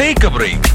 take a break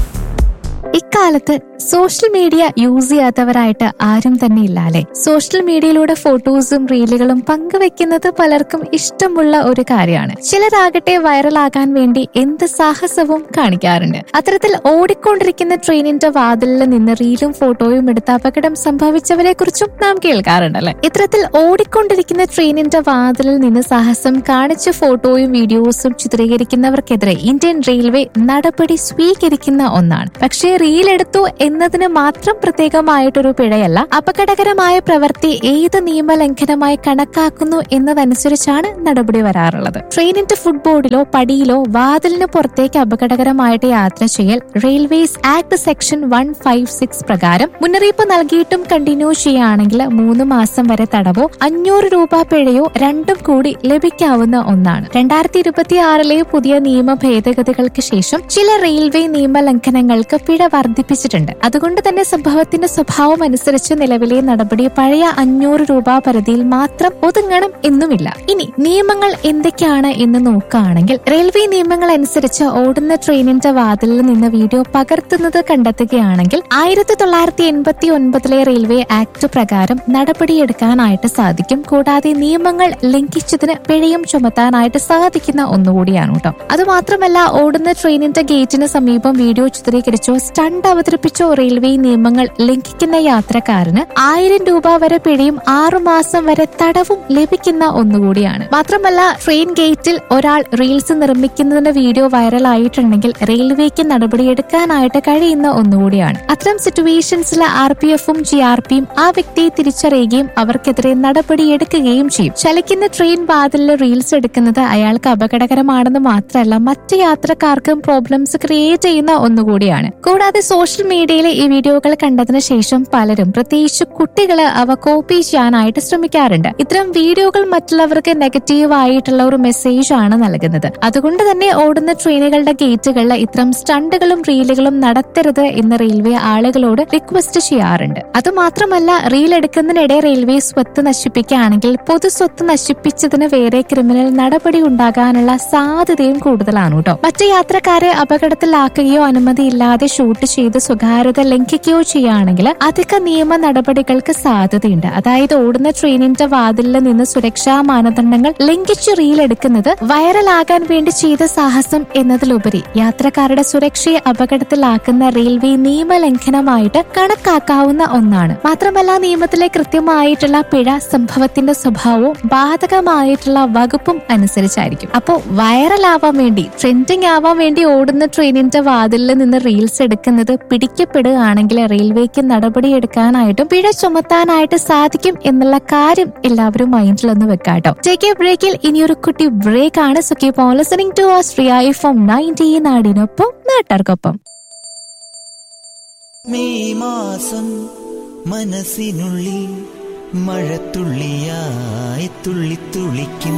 ഇക്കാലത്ത് social media use ചെയ്യാത്തവരായിട്ട് ആരും തന്നെ ഇല്ല അല്ലെ സോഷ്യൽ മീഡിയയിലൂടെ ഫോട്ടോസും റീലുകളും പങ്കുവെക്കുന്നത് പലർക്കും ഇഷ്ടമുള്ള ഒരു കാര്യമാണ് ചിലരാകട്ടെ വൈറലാകാൻ വേണ്ടി എന്ത് സാഹസവും കാണിക്കാറുണ്ട് അത്തരത്തിൽ ഓടിക്കൊണ്ടിരിക്കുന്ന ട്രെയിനിന്റെ വാതിലിൽ നിന്ന് റീലും ഫോട്ടോയും എടുത്ത് അപകടം സംഭവിച്ചവരെ കുറിച്ചും നാം കേൾക്കാറുണ്ടല്ലേ ഇത്തരത്തിൽ ഓടിക്കൊണ്ടിരിക്കുന്ന ട്രെയിനിന്റെ വാതിലിൽ നിന്ന് സാഹസം കാണിച്ച് ഫോട്ടോയും വീഡിയോസും ചിത്രീകരിക്കുന്നവർക്കെതിരെ ഇന്ത്യൻ റെയിൽവേ നടപടി സ്വീകരിക്കുന്ന ഒന്നാണ് പക്ഷേ റീൽ എടുത്തു എന്നതിന് മാത്രം പ്രത്യേകമായിട്ടൊരു പിഴയല്ല അപകടകരമായ പ്രവൃത്തി ഏത് നിയമലംഘനമായി കണക്കാക്കുന്നു എന്നതനുസരിച്ചാണ് നടപടി വരാറുള്ളത് ട്രെയിനിന്റെ ഫുട്ബോർഡിലോ പടിയിലോ വാതിലിന് പുറത്തേക്ക് അപകടകരമായിട്ട് യാത്ര ചെയ്യൽ railways act section one five six പ്രകാരം മുന്നറിയിപ്പ് നൽകിയിട്ടും കണ്ടിന്യൂ ചെയ്യുകയാണെങ്കിൽ മൂന്ന് മാസം വരെ തടവോ അഞ്ഞൂറ് രൂപ പിഴയോ രണ്ടും കൂടി ലഭിക്കാവുന്ന ഒന്നാണ് രണ്ടായിരത്തി ഇരുപത്തി ആറിലെ പുതിയ നിയമ ഭേദഗതികൾക്ക് ശേഷം ചില റെയിൽവേ നിയമലംഘനങ്ങൾക്ക് പിഴ വർദ്ധിപ്പിച്ചിട്ടുണ്ട് അതുകൊണ്ട് തന്നെ സംഭവത്തിന്റെ സ്വഭാവം അനുസരിച്ച് നിലവിലെ നടപടി പഴയ അഞ്ഞൂറ് രൂപ പരിധിയിൽ മാത്രം ഒതുങ്ങണം എന്നുമില്ല ഇനി നിയമങ്ങൾ എന്തൊക്കെയാണ് എന്ന് നോക്കുകയാണെങ്കിൽ റെയിൽവേ നിയമങ്ങൾ അനുസരിച്ച് ഓടുന്ന ട്രെയിനിന്റെ വാതിലിൽ നിന്ന് വീഡിയോ പകർത്തുന്നത് കണ്ടെത്തുകയാണെങ്കിൽ ആയിരത്തി തൊള്ളായിരത്തി എൺപത്തി ഒൻപതിലെ റെയിൽവേ ആക്ട് പ്രകാരം നടപടിയെടുക്കാനായിട്ട് സാധിക്കും കൂടാതെ നിയമങ്ങൾ ലംഘിച്ചതിന് പിഴയും ചുമത്താനായിട്ട് സാധിക്കുന്ന ഒന്നുകൂടിയാണ് കേട്ടോ അതുമാത്രമല്ല ഓടുന്ന ട്രെയിനിന്റെ ഗേറ്റിന് സമീപം വീഡിയോ ചിത്രീകരിച്ചോ സ്റ്റണ്ട് അവതരിപ്പിച്ചോ റെയിൽവേ നിയമങ്ങൾ ലംഘിക്കുന്ന യാത്രക്കാരന് ആയിരം രൂപ വരെ പിഴയും ആറുമാസം വരെ തടവും ലഭിക്കുന്ന ഒന്നുകൂടിയാണ് മാത്രമല്ല ട്രെയിൻ ഗേറ്റിൽ ഒരാൾ റീൽസ് നിർമ്മിക്കുന്നതിന്റെ വീഡിയോ വൈറലായിട്ടുണ്ടെങ്കിൽ റെയിൽവേക്ക് നടപടിയെടുക്കാനായിട്ട് കഴിയുന്ന ഒന്നുകൂടിയാണ് അത്തരം സിറ്റുവേഷൻസിൽ ആർ പി എഫും ജി ആർ പിയും ആ വ്യക്തിയെ തിരിച്ചറിയുകയും അവർക്കെതിരെ നടപടിയെടുക്കുകയും ചെയ്യും ചലിക്കുന്ന ട്രെയിൻ വാതിലിൽ റീൽസ് എടുക്കുന്നത് അയാൾക്ക് അപകടകരമാണെന്ന് മാത്രമല്ല മറ്റു യാത്രക്കാർക്കും പ്രോബ്ലംസ് ക്രിയേറ്റ് ചെയ്യുന്ന ഒന്നുകൂടിയാണ് കൂടാതെ സോഷ്യൽ മീഡിയയിലെ ഈ വീഡിയോകൾ കണ്ടതിന് ശേഷം പലരും പ്രത്യേകിച്ച് കുട്ടികൾ അവ കോപ്പി ചെയ്യാനായിട്ട് ശ്രമിക്കാറുണ്ട് ഇത്തരം വീഡിയോകൾ മറ്റുള്ളവർക്ക് നെഗറ്റീവ് ആയിട്ടുള്ള ഒരു മെസ്സേജ് ആണ് നൽകുന്നത് അതുകൊണ്ട് തന്നെ ഓടുന്ന ട്രെയിനുകളുടെ ഗേറ്റുകളിൽ ഇത്തരം സ്റ്റണ്ടുകളും റീലുകളും നടത്തരുത് എന്ന് റെയിൽവേ ആളുകളോട് റിക്വസ്റ്റ് ചെയ്യാറുണ്ട് അതുമാത്രമല്ല റീൽ എടുക്കുന്നതിനിടെ റെയിൽവേ സ്വത്ത് നശിപ്പിക്കുകയാണെങ്കിൽ പൊതു സ്വത്ത് നശിപ്പിച്ചതിന് വേറെ ക്രിമിനൽ നടപടി ഉണ്ടാകാനുള്ള സാധ്യതയും കൂടുതലാണ് കേട്ടോ മറ്റു യാത്രക്കാരെ അപകടത്തിലാക്കുകയോ അനുമതിയില്ലാതെ ഷൂട്ട് ചെയ്ത് സ്വകാര്യത ലംഘിക്കുകയോ ചെയ്യുകയാണെങ്കിൽ അധിക നിയമ നടപടികൾക്ക് സാധ്യതയുണ്ട് അതായത് ഓടുന്ന ട്രെയിനിന്റെ വാതിലിൽ നിന്ന് സുരക്ഷാ മാനദണ്ഡങ്ങൾ ലംഘിച്ച് റീൽ എടുക്കുന്നത് വൈറലാകാൻ വേണ്ടി ചെയ്ത സാഹസം എന്നതിലുപരി യാത്രക്കാരുടെ സുരക്ഷയെ അപകടത്തിലാക്കുന്ന റെയിൽവേ നിയമലംഘനമായിട്ട് കണക്കാക്കാവുന്ന ഒന്നാണ് മാത്രമല്ല നിയമത്തിലെ കൃത്യമായിട്ടുള്ള പിഴ സംഭവത്തിന്റെ സ്വഭാവവും ബാധകമായിട്ടുള്ള വകുപ്പും അനുസരിച്ചായിരിക്കും അപ്പോൾ വൈറലാവാൻ വേണ്ടി ട്രെൻഡിങ് ആവാൻ വേണ്ടി ഓടുന്ന ട്രെയിനിന്റെ വാതിലിൽ നിന്ന് റീൽസ് എടുക്കുന്നത് പിടിക്കപ്പെടുകയാണെങ്കിൽ റെയിൽവേക്ക് നടപടിയെടുക്കാനായിട്ടും പിഴ ചുമത്താനായിട്ട് സാധിക്കും എന്നുള്ള കാര്യം എല്ലാവരും മൈൻഡിലൊന്ന് വെക്കാട്ടോ ടേക്ക് എ ബ്രേക്കിൽ ഇനിയൊരു കുട്ടി ബ്രേക്ക് ആണ് so keep on listening to Austria F ninety നാടിനൊപ്പം നാട്ടാർക്കൊപ്പം മെയ് മാസം മനസ്സിനുള്ളിൽ മഴത്തുള്ളിയായി തുള്ളിത്തുള്ളിക്കും